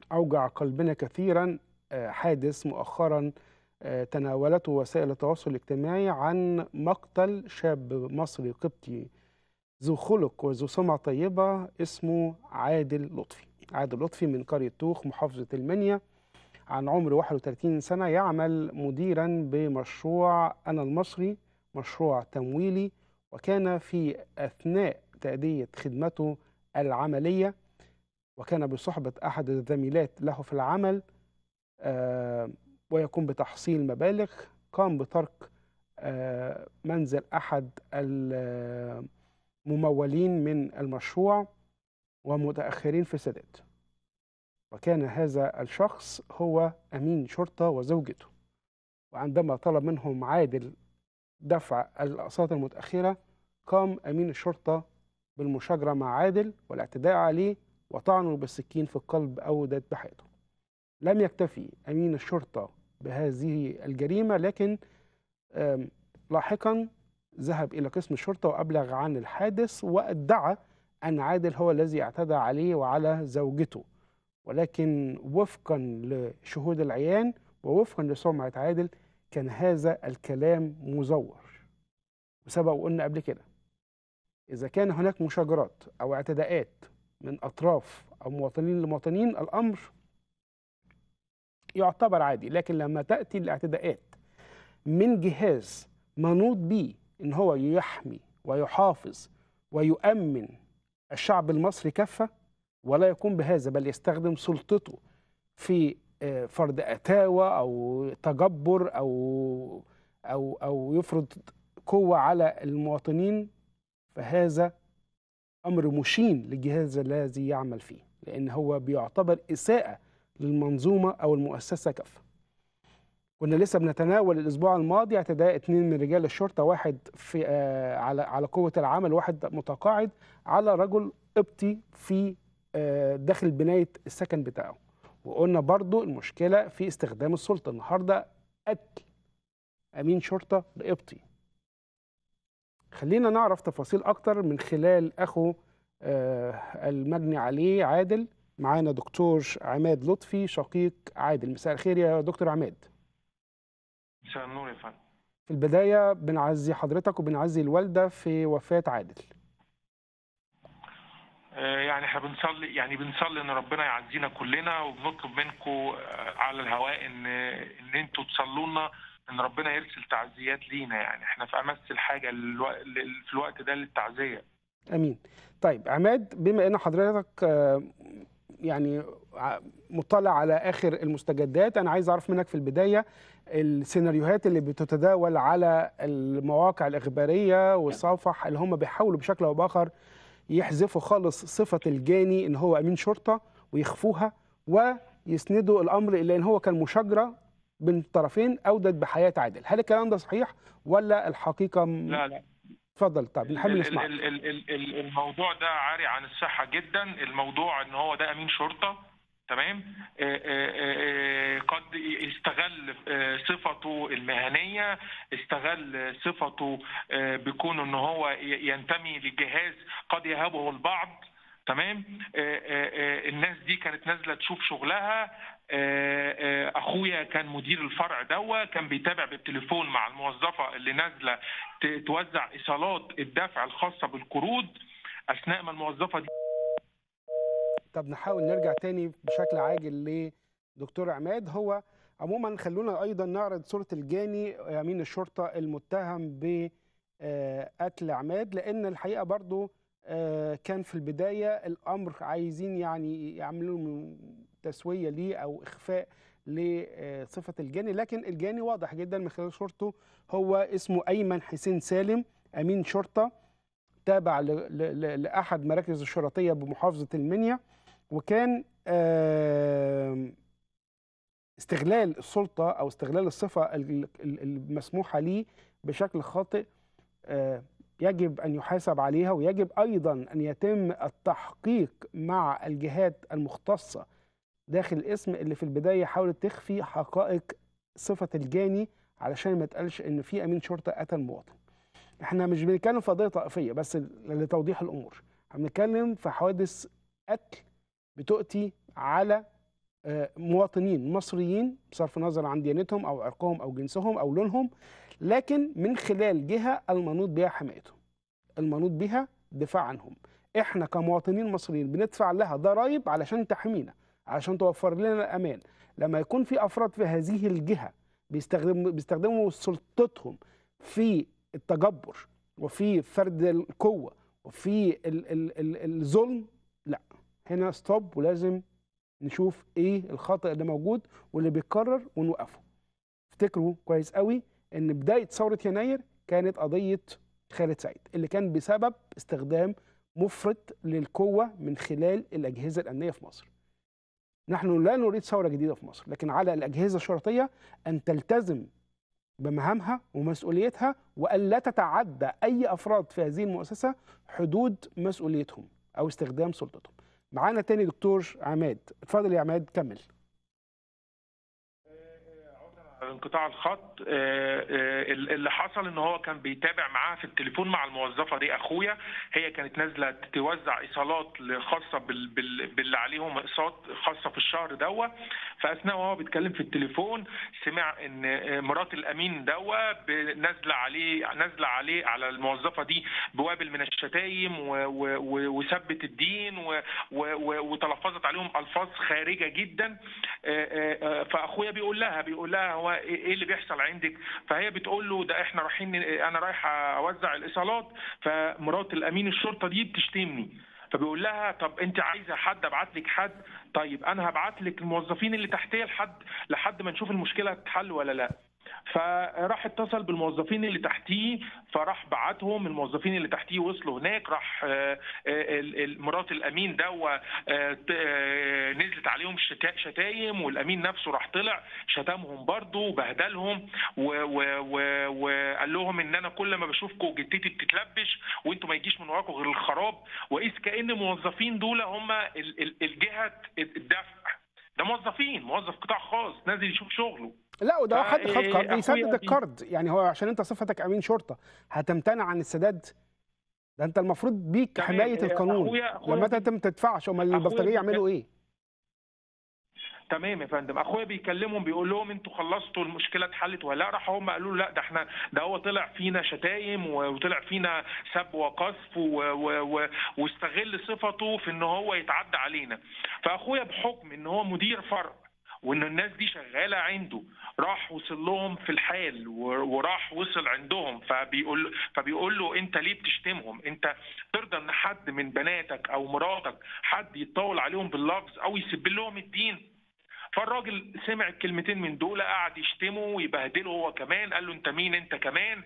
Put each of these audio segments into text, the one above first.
أوجع قلبنا كثيرا آه، حادث مؤخرا آه، تناولته وسائل التواصل الاجتماعي عن مقتل شاب مصري قبطي ذو خلق وذو سمعة طيبة اسمه عادل لطفي عادل لطفي من قرية توخ محافظة المنيا عن عمر 31 سنة يعمل مديرا بمشروع أنا المصري مشروع تمويلي وكان في أثناء تأدية خدمته العملية وكان بصحبة أحد الزميلات له في العمل آه، ويقوم بتحصيل مبالغ قام بترك آه، منزل أحد الممولين من المشروع ومتأخرين في السداد وكان هذا الشخص هو أمين شرطة وزوجته وعندما طلب منهم عادل دفع الأقساط المتأخرة قام أمين الشرطة بالمشاجرة مع عادل والاعتداء عليه وطعنه بالسكين في القلب أودت بحياته لم يكتفي أمين الشرطة بهذه الجريمة لكن لاحقا ذهب إلى قسم الشرطة وأبلغ عن الحادث وادعى أن عادل هو الذي اعتدى عليه وعلى زوجته ولكن وفقا لشهود العيان ووفقا لسمعة عادل كان هذا الكلام مزور وسبق قلنا قبل كده إذا كان هناك مشاجرات أو اعتداءات من أطراف أو مواطنين لمواطنين الأمر يعتبر عادي لكن لما تأتي الاعتداءات من جهاز منوط به إن هو يحمي ويحافظ ويؤمن الشعب المصري كافة ولا يقوم بهذا بل يستخدم سلطته في آه، فرض أتاوى أو تجبر أو أو أو يفرض قوة على المواطنين فهذا أمر مشين للجهاز الذي يعمل فيه لأن هو بيعتبر إساءة للمنظومة أو المؤسسة كافة كنا لسه بنتناول الاسبوع الماضي اعتداء اثنين من رجال الشرطه واحد في آه على على قوه العمل واحد متقاعد على رجل قبطي في آه داخل بنايه السكن بتاعه وقلنا برضو المشكله في استخدام السلطه النهارده قتل امين شرطه لقبطي خلينا نعرف تفاصيل اكتر من خلال اخو آه المجني عليه عادل معانا دكتور عماد لطفي شقيق عادل مساء الخير يا دكتور عماد مساء النور يا فندم في البداية بنعزي حضرتك وبنعزي الوالدة في وفاة عادل يعني احنا بنصلي يعني بنصلي ان ربنا يعزينا كلنا وبنطلب منكم على الهواء ان ان انتوا تصلوا لنا ان ربنا يرسل تعزيات لينا يعني احنا في امس الحاجه في الوقت ده للتعزيه امين طيب عماد بما ان حضرتك يعني مطلع على اخر المستجدات انا عايز اعرف منك في البدايه السيناريوهات اللي بتتداول على المواقع الاخباريه والصفح اللي هم بيحاولوا بشكل او باخر يحذفوا خالص صفه الجاني ان هو امين شرطه ويخفوها ويسندوا الامر الى ان هو كان مشاجره بين الطرفين اودت بحياه عادل هل الكلام ده صحيح ولا الحقيقه لا لا اتفضل طب نحب نسمع الموضوع ده عاري عن الصحه جدا الموضوع ان هو ده امين شرطه تمام قد استغل صفته المهنيه استغل صفته بكون ان هو ينتمي لجهاز قد يهابه البعض تمام الناس دي كانت نازله تشوف شغلها اخويا كان مدير الفرع دوا كان بيتابع بالتليفون مع الموظفه اللي نازله توزع ايصالات الدفع الخاصه بالقروض اثناء ما الموظفه دي طب نحاول نرجع تاني بشكل عاجل لدكتور عماد هو عموما خلونا ايضا نعرض صوره الجاني امين الشرطه المتهم بقتل عماد لان الحقيقه برضو كان في البدايه الامر عايزين يعني يعملوا تسويه ليه او اخفاء لصفه الجاني لكن الجاني واضح جدا من خلال صورته هو اسمه ايمن حسين سالم امين شرطه تابع لاحد مراكز الشرطيه بمحافظه المنيا وكان استغلال السلطه او استغلال الصفه المسموحه ليه بشكل خاطئ يجب ان يحاسب عليها ويجب ايضا ان يتم التحقيق مع الجهات المختصه داخل الاسم اللي في البدايه حاولت تخفي حقائق صفه الجاني علشان ما يتقالش ان في امين شرطه قتل مواطن. احنا مش بنتكلم في قضيه طائفيه بس لتوضيح الامور، احنا بنتكلم في حوادث قتل بتؤتي على آه، مواطنين مصريين بصرف النظر عن ديانتهم او عرقهم او جنسهم او لونهم لكن من خلال جهه المنوط بها حمايتهم المنوط بها دفاع عنهم احنا كمواطنين مصريين بندفع لها ضرائب علشان تحمينا علشان توفر لنا الامان لما يكون في افراد في هذه الجهه بيستخدموا بيستخدموا سلطتهم في التجبر وفي فرد القوه وفي ال ال ال الظلم لا هنا ستوب ولازم نشوف ايه الخطأ اللي موجود واللي بيتكرر ونوقفه افتكروا كويس قوي ان بدايه ثوره يناير كانت قضيه خالد سعيد اللي كان بسبب استخدام مفرط للقوه من خلال الاجهزه الامنيه في مصر نحن لا نريد ثوره جديده في مصر لكن على الاجهزه الشرطيه ان تلتزم بمهامها ومسؤوليتها وان لا تتعدى اي افراد في هذه المؤسسه حدود مسؤوليتهم او استخدام سلطتهم معانا تاني دكتور عماد اتفضل يا عماد كمل انقطاع الخط آه، آه، اللي حصل ان هو كان بيتابع معاها في التليفون مع الموظفه دي اخويا هي كانت نازله توزع ايصالات خاصه بال- بال- باللي عليهم اقساط خاصه في الشهر دوا فاثناء وهو بيتكلم في التليفون سمع ان آه، مرات الامين دوا ب- نازله عليه نازله عليه على الموظفه دي بوابل من الشتايم و- و- و- وثبت الدين و- و- و- وتلفظت عليهم الفاظ خارجه جدا آه، آه، آه، فاخويا بيقول لها بيقول لها هو ايه إيه اللي بيحصل عندك فهي بتقول له ده احنا رايحين انا رايح اوزع الايصالات فمرات الامين الشرطه دي بتشتمني فبيقول لها طب انت عايزه حد ابعت لك حد طيب انا هبعت لك الموظفين اللي تحتيه لحد لحد ما نشوف المشكله هتتحل ولا لا فراح اتصل بالموظفين اللي تحتيه فراح بعتهم الموظفين اللي تحتيه وصلوا هناك راح آه، آه، ال- ال- مرات الامين دوا آه، ت- آه، نزلت عليهم شتا- شتايم والامين نفسه راح طلع شتمهم برضه وبهدلهم و- و- و- وقال لهم ان انا كل ما بشوفكم جتتي بتتلبش وانتوا ما يجيش من وراكم غير الخراب واذ كان الموظفين دول هم ال- ال- الجهه الدفع ده موظفين موظف قطاع خاص نازل يشوف شغله لا وده فا حد خد إيه قرض أخويا يسدد بي- القرض يعني هو عشان انت صفتك امين شرطه هتمتنع عن السداد ده انت المفروض بيك تمام. حمايه إيه، القانون أخويا- أخويا لما بي- انت ما تدفعش امال أخويا البلطجيه بي- يعملوا ايه تمام يا فندم اخويا بيكلمهم بيقول لهم انتوا خلصتوا المشكله اتحلت ولا لا راحوا هم قالوا له لا ده احنا ده هو طلع فينا شتايم وطلع فينا سب وقذف و- و- و- واستغل صفته في ان هو يتعدى علينا فاخويا بحكم ان هو مدير فرع وان الناس دي شغاله عنده راح وصل لهم في الحال و- وراح وصل عندهم فبيقول فبيقول له انت ليه بتشتمهم انت ترضى ان حد من بناتك او مراتك حد يتطاول عليهم باللفظ او يسب لهم الدين فالراجل سمع الكلمتين من دول قعد يشتمه ويبهدله هو كمان قال له انت مين انت كمان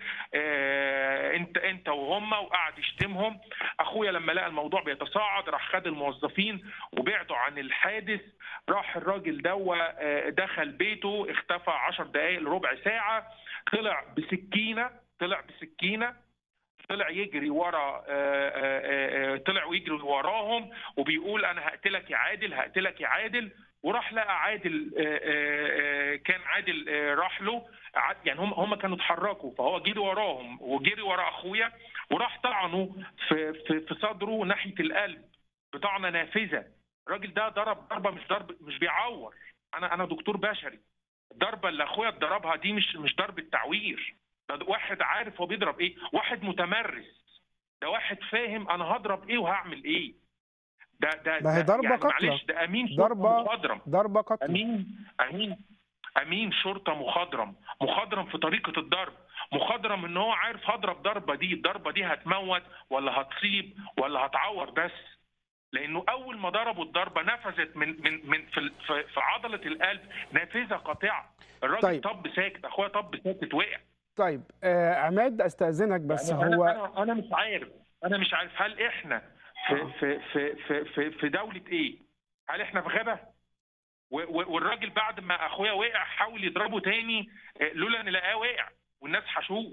آه انت انت وهم وقعد يشتمهم اخويا لما لقى الموضوع بيتصاعد راح خد الموظفين وبعدوا عن الحادث راح الراجل دوا آه، دخل بيته اختفى 10 دقائق لربع ساعه طلع بسكينه طلع بسكينه طلع يجري ورا آه، آه، آه، طلع ويجري وراهم وبيقول انا هقتلك يا عادل هقتلك يا عادل وراح لقى عادل آه، آه، آه، كان عادل آه، راح له ع- يعني هم هم كانوا اتحركوا فهو جري وراهم وجري ورا اخويا وراح طعنه في في في صدره ناحيه القلب بطعنه نافذه الراجل ده ضرب ضربه مش ضرب مش بيعور انا انا دكتور بشري الضربه اللي اخويا اتضربها دي مش مش ضربه تعوير ده واحد عارف هو بيضرب ايه واحد متمرس ده واحد فاهم انا هضرب ايه وهعمل ايه ده ده ما هي ده ضربة يعني قتلى. معلش ده امين شرطة ضربة مخضرم ضربه قتل امين امين امين شرطه مخضرم مخضرم في طريقه الضرب مخضرم ان هو عارف هضرب ضربه دي الضربه دي هتموت ولا هتصيب ولا هتعور بس لانه اول ما ضربوا الضربه نفذت من من من في في, في عضله القلب نافذه قاطعه الراجل طيب. طب ساكت اخويا طب ساكت وقع طيب آه عماد استاذنك بس يعني هو انا انا انا مش عارف انا مش عارف هل احنا في في في في في, في دوله ايه؟ هل احنا في غابه؟ و- و- والراجل بعد ما اخويا وقع حاول يضربه تاني آه، لولا ان لقاه وقع والناس حشوه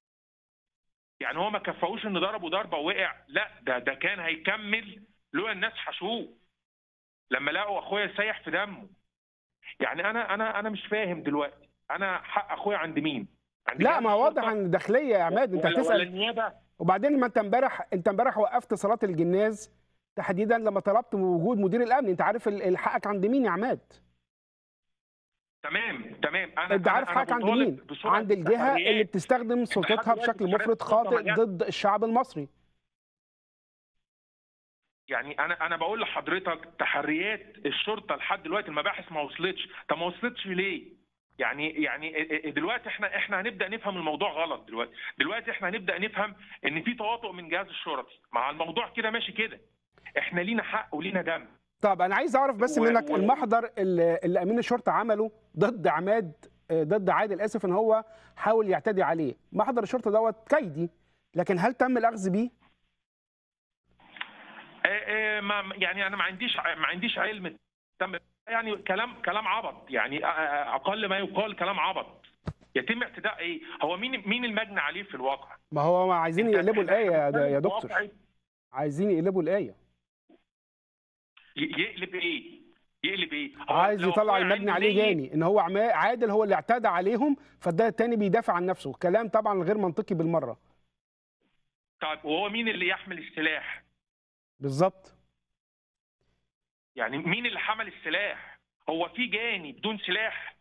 يعني هو ما كفاوش ان ضربه ضربه ووقع لا ده ده كان هيكمل لولا الناس حشوه لما لقوا اخويا سايح في دمه يعني انا انا انا مش فاهم دلوقتي انا حق اخويا عند مين؟ عند لا جهاز ما واضح الشرطة عن الداخليه يا عماد انت ولا- ولا بتسال النيابه وبعدين ما انت امبارح انت امبارح وقفت صلاه الجناز تحديدا لما طلبت وجود مدير الامن انت عارف ال- حقك عند مين يا عماد تمام تمام انا انت عارف أنا- أنا حضرتك عند بطالب مين؟ بسرعة عند الجهه التحريات. اللي بتستخدم سلطتها دلوقتي بشكل الشرطة مفرط خاطئ مليان. ضد الشعب المصري يعني انا انا بقول لحضرتك تحريات الشرطه لحد دلوقتي المباحث ما وصلتش طب ما وصلتش ليه يعني يعني دلوقتي احنا احنا هنبدا نفهم الموضوع غلط دلوقتي دلوقتي احنا هنبدا نفهم ان في تواطؤ من جهاز الشرطي مع الموضوع كده ماشي كده احنا لينا حق ولينا دم طب انا عايز اعرف بس و- منك و- المحضر اللي, اللي امين الشرطه عمله ضد عماد آه، ضد عادل اسف ان هو حاول يعتدي عليه محضر الشرطه دوت كيدي لكن هل تم الاخذ بيه آه، آه، ما يعني انا ما عنديش ما عنديش علم تم يعني كلام كلام عبط يعني آه، آه، اقل ما يقال كلام عبط يتم اعتداء ايه هو مين مين المجني عليه في الواقع ما هو ما عايزين إحنا- يقلبوا إحنا الايه يا, بنتكلم يا في دكتور واقع عايزين يقلبوا الايه ي- يقلب ايه يقلب ايه هو عايز لو يطلع أخويا المجني عنده عليه نية- جاني ان هو عما- عادل هو اللي اعتدى عليهم فده التاني بيدافع عن نفسه كلام طبعا غير منطقي بالمره طيب وهو مين اللي يحمل السلاح بالظبط يعني مين اللي حمل السلاح هو في جاني بدون سلاح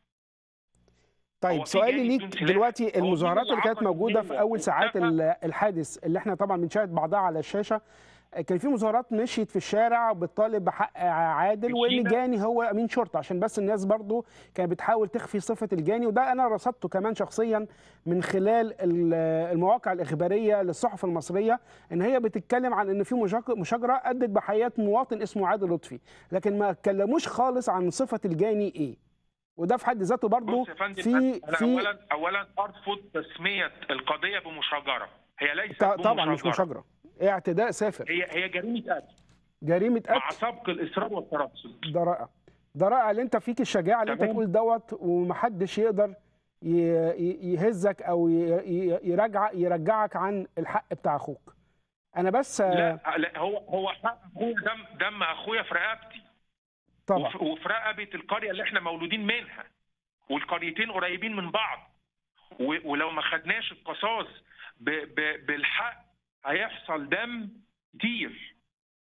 طيب هو في سؤالي جاني ليك بدون سلاح؟ دلوقتي هو مين المظاهرات اللي اللي كانت عمل موجوده في الدنيا اول ساعات واختفى؟ ال- الحادث اللي احنا طبعا بنشاهد بعضها على الشاشه كان في مظاهرات مشيت في الشارع وبتطالب بحق عادل في وان سينا؟ جاني هو امين شرطه عشان بس الناس برضو كانت بتحاول تخفي صفه الجاني وده انا رصدته كمان شخصيا من خلال ال- المواقع الاخباريه للصحف المصريه ان هي بتتكلم عن ان في مشاك- مشاجره ادت بحياه مواطن اسمه عادل لطفي لكن ما اتكلموش خالص عن صفه الجاني ايه وده في حد ذاته برضو بص يا فندم في انا في اولا اولا ارفض تسميه القضيه بمشاجره هي ليست ط- طبعا مش بمشاجرة. مشاجره اعتداء سافر هي هي جريمه قتل جريمه مع قتل سبق الاصرار والترصد ده رائع ده رائع اللي انت فيك الشجاعه اللي انت تمام. تقول دوت ومحدش يقدر ي- ي- يهزك او ي- ي- يرجع يرجعك عن الحق بتاع اخوك انا بس لا لا هو هو حق اخويا دم دم اخويا في رقبتي طبعا وف- وفي رقبه القريه اللي احنا مولودين منها والقريتين قريبين من بعض و- ولو ما خدناش القصاص ب- ب- بالحق هيحصل دم كتير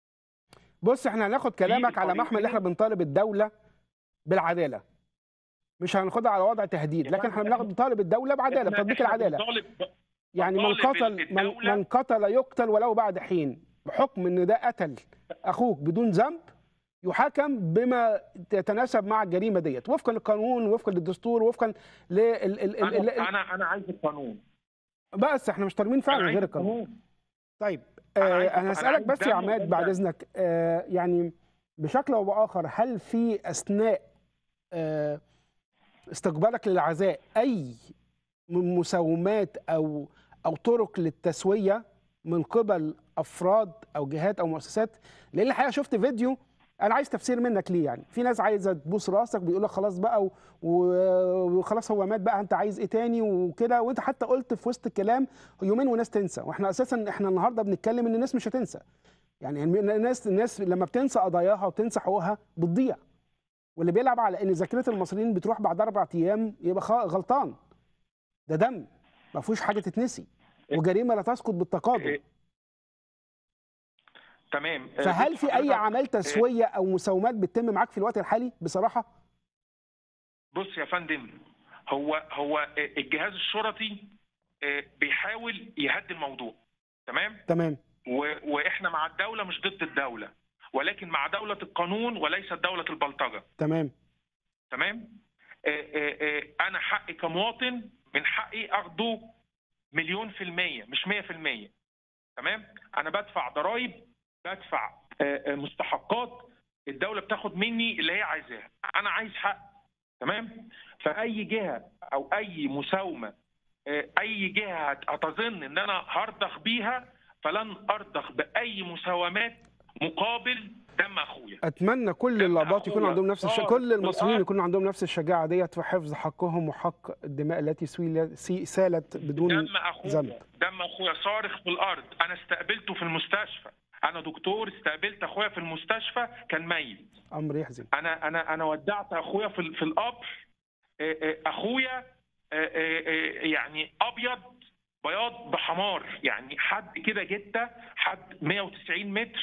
بص احنا هناخد كلامك على قريتين. محمل اللي احنا بنطالب الدوله بالعداله مش هناخدها على وضع تهديد يا لكن احنا فندم، بناخد بنطالب الدوله بعداله إحنا- بتطبيق إحنا العداله بنطالب- يعني من بطالب قتل من, الدولة- من قتل يقتل ولو بعد حين بحكم ان ده قتل اخوك بدون ذنب يحاكم بما يتناسب مع الجريمه ديت وفقا للقانون وفقا للدستور وفقا لل ال- ال- ال- ال- انا انا انا عايز القانون بس احنا مش طالبين أنا فعلا عايز غير القانون طيب أنا آه عايز- انا أنا هسالك عايز بس يا دم عماد ودم بعد دم. اذنك آه يعني بشكل او باخر هل في اثناء آه استقبالك للعزاء اي من مساومات او او طرق للتسويه من قبل افراد او جهات او مؤسسات لان الحقيقه شفت فيديو انا عايز تفسير منك ليه يعني في ناس عايزه تبوس راسك بيقول لك خلاص بقى و- و- وخلاص هو مات بقى انت عايز ايه تاني وكده وانت حتى قلت في وسط الكلام يومين وناس تنسى واحنا اساسا احنا النهارده بنتكلم ان الناس مش هتنسى يعني الناس الناس لما بتنسى قضاياها وتنسى حقوقها بتضيع واللي بيلعب على ان ذاكره المصريين بتروح بعد اربع ايام يبقى خ- غلطان ده دم ما فيهوش حاجه تتنسي وجريمه لا تسقط بالتقادم إيه، تمام آه، فهل بص في اي حضرتك، اعمال تسويه او مساومات بتتم معاك في الوقت الحالي بصراحه بص يا فندم هو هو الجهاز الشرطي آه، بيحاول يهدي الموضوع تمام تمام و- واحنا مع الدوله مش ضد الدوله ولكن مع دوله القانون وليست دوله البلطجه تمام تمام آه، آه، آه، انا حقي كمواطن من حقي اخده مليون في المية مش مية في المية تمام انا بدفع ضرائب بدفع آه، آه، مستحقات الدولة بتاخد مني اللي هي عايزاها انا عايز حق تمام فاي جهة او اي مساومة آه، اي جهة هت- هتظن ان انا هرضخ بيها فلن ارضخ باي مساومات مقابل دم اخويا اتمنى كل دم اللقباط يكون أخويا عندهم نفس الش... صار كل المصريين بالأرض. يكون عندهم نفس الشجاعه ديت في حفظ حقهم وحق الدماء التي سوي- سي- سالت بدون دم اخويا ذنب دم اخويا صارخ في الارض انا استقبلته في المستشفى انا دكتور استقبلت اخويا في المستشفى كان ميت امر يحزن انا انا انا ودعت اخويا في ال- في القبر آه، آه، اخويا آه، آه، آه، يعني ابيض بياض بحمار يعني حد كده جته حد 190 متر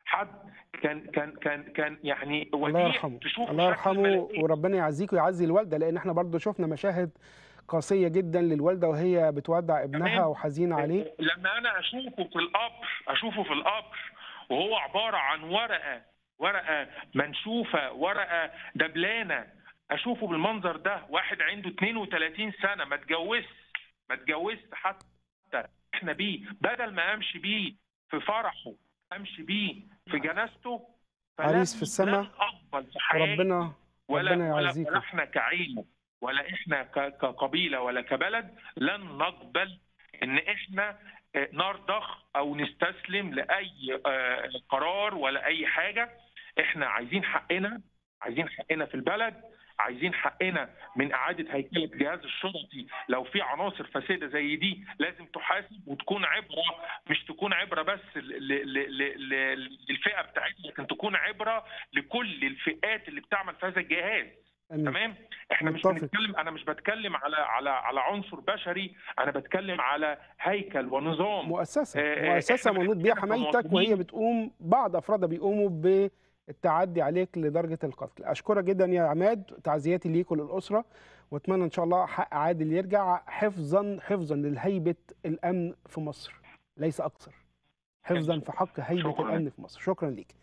حد كان كان كان كان يعني الله وديع يرحمه تشوفه الله شكل يرحمه ملائكي. وربنا يعزيك ويعزي الوالده لان احنا برضو شفنا مشاهد قاسيه جدا للوالده وهي بتودع ابنها تمام. وحزينه عليه لما انا اشوفه في القبر اشوفه في القبر وهو عباره عن ورقه ورقه منشوفه ورقه دبلانه اشوفه بالمنظر ده واحد عنده 32 سنه ما اتجوزش ما اتجوزش حتى احنا بيه بدل ما امشي بيه في فرحه امشي بيه في جنازته فلن- عريس في السماء. لن اقبل في حياتي ربنا ولا ربنا ولا, يعزيكم. ولا احنا كعيله ولا احنا ك- كقبيله ولا كبلد لن نقبل ان احنا آه، نرضخ او نستسلم لاي آه، قرار ولا اي حاجه احنا عايزين حقنا عايزين حقنا في البلد عايزين حقنا من اعاده هيكله الجهاز الشرطي لو في عناصر فاسده زي دي لازم تحاسب وتكون عبره مش تكون عبره بس ل- ل- ل- ل- للفئه بتاعتنا لكن تكون عبره لكل الفئات اللي بتعمل في هذا الجهاز امين تمام احنا مش متفق. بنتكلم انا مش بتكلم على على على عنصر بشري انا بتكلم على هيكل ونظام مؤسسه آه، مؤسسه إحنا منوط بيها بنتكلم في حمايتك وهي مواطنين. بتقوم بعض افرادها بيقوموا بالتعدي عليك لدرجه القتل اشكرك جدا يا عماد تعزياتي ليك وللاسره واتمنى ان شاء الله حق عادل يرجع حفظا حفظا للهيبه الامن في مصر ليس اكثر حفظا في حق هيبه شكراً. الامن في مصر شكرا ليك